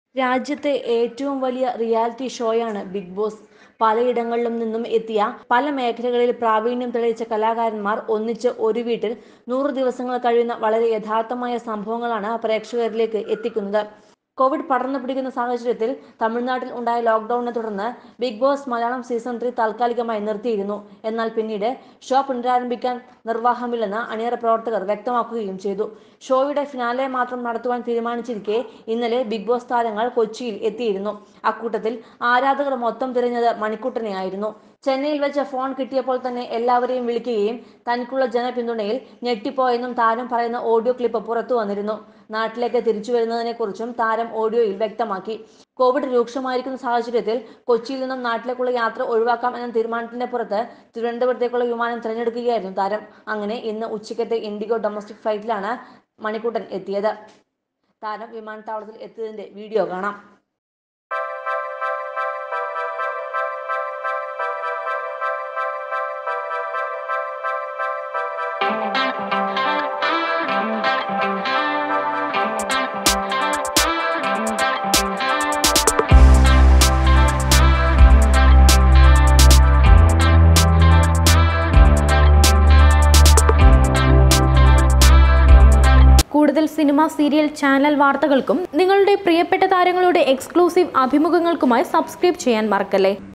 രാജ്യത്തെ ഏറ്റവും വലിയ റിയാലിറ്റി ഷോയാണ് ബിഗ് ബോസ് പലയിടങ്ങളിലും നിന്നും എത്തിയ പല മേഖലകളിൽ പ്രാവീണ്യം തെളിയിച്ച കലാകാരന്മാർ ഒന്നിച്ച് ഒരു വീട്ടിൽ നൂറ് ദിവസങ്ങൾ കഴിയുന്ന വളരെ യഥാർത്ഥമായ സംഭവങ്ങളാണ് പ്രേക്ഷകരിലേക്ക് എത്തിക്കുന്നത് കോവിഡ് പടർന്നു പിടിക്കുന്ന സാഹചര്യത്തിൽ തമിഴ്നാട്ടിൽ ഉണ്ടായ ലോക്ക്ഡൌണിനെ തുടർന്ന് big boss Malayalam season three താൽക്കാലികമായി നിർത്തിയിരുന്നു എന്നാൽ പിന്നീട് ഷോ പുനരാരംഭിക്കാൻ നിർവാഹമില്ലെന്ന് അണിയറ പ്രവർത്തകർ വ്യക്തമാക്കുകയും ചെയ്തു ഷോയുടെ ഫിനാലെ മാത്രം നടത്തുവാൻ തീരുമാനിച്ചിരിക്കെ ഇന്നലെ ബിഗ് ബോസ് താരങ്ങൾ കൊച്ചിയിൽ എത്തിയിരുന്നു അക്കൂട്ടത്തിൽ ആരാധകർ മൊത്തം തിരഞ്ഞത് മണിക്കുട്ടനെയായിരുന്നു ചെന്നൈയിൽ വെച്ച് ഫോൺ കിട്ടിയപ്പോൾ തന്നെ എല്ലാവരെയും വിളിക്കുകയും തനിക്കുള്ള ജനപിന്തുണയിൽ ഞെട്ടിപ്പോയെന്നും താരം പറയുന്ന ഓഡിയോ ക്ലിപ്പ് പുറത്തു വന്നിരുന്നു നാട്ടിലേക്ക് തിരിച്ചു വരുന്നതിനെക്കുറിച്ചും താരം ഓഡിയോയിൽ വ്യക്തമാക്കി കോവിഡ് രൂക്ഷമായിരിക്കുന്ന സാഹചര്യത്തിൽ കൊച്ചിയിൽ നിന്നും നാട്ടിലേക്കുള്ള യാത്ര ഒഴിവാക്കാം എന്ന തീരുമാനത്തിന്റെ പുറത്ത് തിരുവനന്തപുരത്തേക്കുള്ള വിമാനം തിരഞ്ഞെടുക്കുകയായിരുന്നു താരം അങ്ങനെ ഇന്ന് ഉച്ചയ്ക്കത്തെ ഇൻഡിഗോ ഡൊമസ്റ്റിക് ഫ്ലൈറ്റിലാണ് മണിക്കൂട്ടൻ എത്തിയത് താരം വിമാനത്താവളത്തിൽ എത്തിയതിന്റെ വീഡിയോ കാണാം കൂടുതൽ സിനിമ സീരിയൽ ചാനൽ വാർത്തകൾക്കും നിങ്ങളുടെ പ്രിയപ്പെട്ട താരങ്ങളുടെ എക്സ്ക്ലൂസീവ് അഭിമുഖങ്ങൾക്കുമായി സബ്സ്ക്രൈബ് ചെയ്യാൻ മറക്കല്ലേ